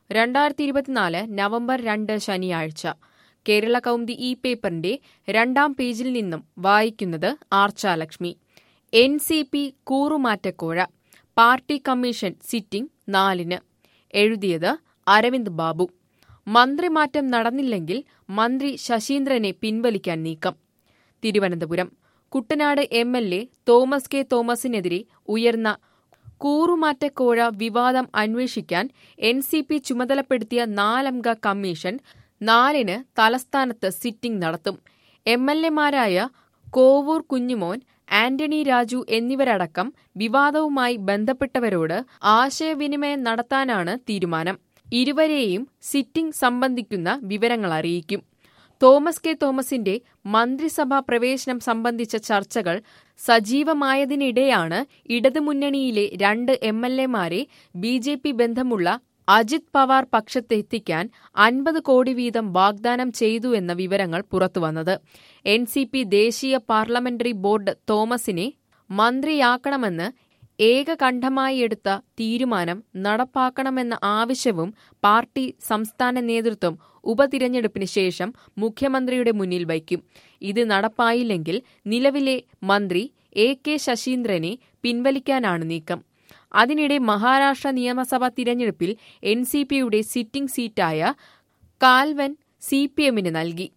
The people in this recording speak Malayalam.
രണ്ടായിരത്തി ഇരുപത്തിനാല് നവംബർ രണ്ട് ശനിയാഴ്ച കേരള കൗമുദി ഈ പേപ്പറിന്റെ രണ്ടാം പേജിൽ നിന്നും വായിക്കുന്നത് ആർച്ചാലക്ഷ്മി എൻ സി പി കൂറുമാറ്റക്കോഴ പാർട്ടി കമ്മീഷൻ സിറ്റിംഗ് നാലിന് എഴുതിയത് അരവിന്ദ് ബാബു മന്ത്രിമാറ്റം നടന്നില്ലെങ്കിൽ മന്ത്രി ശശീന്ദ്രനെ പിൻവലിക്കാൻ നീക്കം Thiruvananthapuram Kuttanad M L A Thomas K തോമസിനെതിരെ ഉയർന്ന കൂറുമാറ്റക്കോഴ വിവാദം അന്വേഷിക്കാൻ എൻ സി പി ചുമതലപ്പെടുത്തിയ നാലംഗ കമ്മീഷൻ നാലിന് തലസ്ഥാനത്ത് സിറ്റിംഗ് നടത്തും എം എൽ എമാരായ കോവൂർ കുഞ്ഞുമോൻ ആന്റണി രാജു എന്നിവരടക്കം വിവാദവുമായി ബന്ധപ്പെട്ടവരോട് ആശയവിനിമയം നടത്താനാണ് തീരുമാനം ഇരുവരെയും സിറ്റിംഗ് സംബന്ധിക്കുന്ന വിവരങ്ങൾ അറിയിക്കും തോമസ് കെ തോമസിന്റെ മന്ത്രിസഭാ പ്രവേശനം സംബന്ധിച്ച ചർച്ചകൾ സജീവമായതിനിടെയാണ് ഇടതുമുന്നണിയിലെ രണ്ട് എം എൽ എമാരെ ബി ജെ പി ബന്ധമുള്ള അജിത് പവാർ പക്ഷത്തെത്തിക്കാൻ അൻപത് കോടി വീതം വാഗ്ദാനം ചെയ്തു എന്ന വിവരങ്ങൾ പുറത്തുവന്നത് എൻ സി പി ദേശീയ പാർലമെന്ററി ബോർഡ് തോമസിനെ മന്ത്രിയാക്കണമെന്ന് ഏകകണ്ഠമായി എടുത്ത തീരുമാനം നടപ്പാക്കണമെന്ന ആവശ്യവും പാർട്ടി സംസ്ഥാന നേതൃത്വം ഉപതിരഞ്ഞെടുപ്പിന് ശേഷം മുഖ്യമന്ത്രിയുടെ മുന്നിൽ വയ്ക്കും ഇത് നടപ്പായില്ലെങ്കിൽ നിലവിലെ മന്ത്രി എ കെ ശശീന്ദ്രനെ പിൻവലിക്കാനാണ് നീക്കം അതിനിടെ മഹാരാഷ്ട്ര നിയമസഭാ തിരഞ്ഞെടുപ്പിൽ എൻ സി പിയുടെ സിറ്റിംഗ് സീറ്റായ കാൽവൻ സി പി എമ്മിന് നൽകി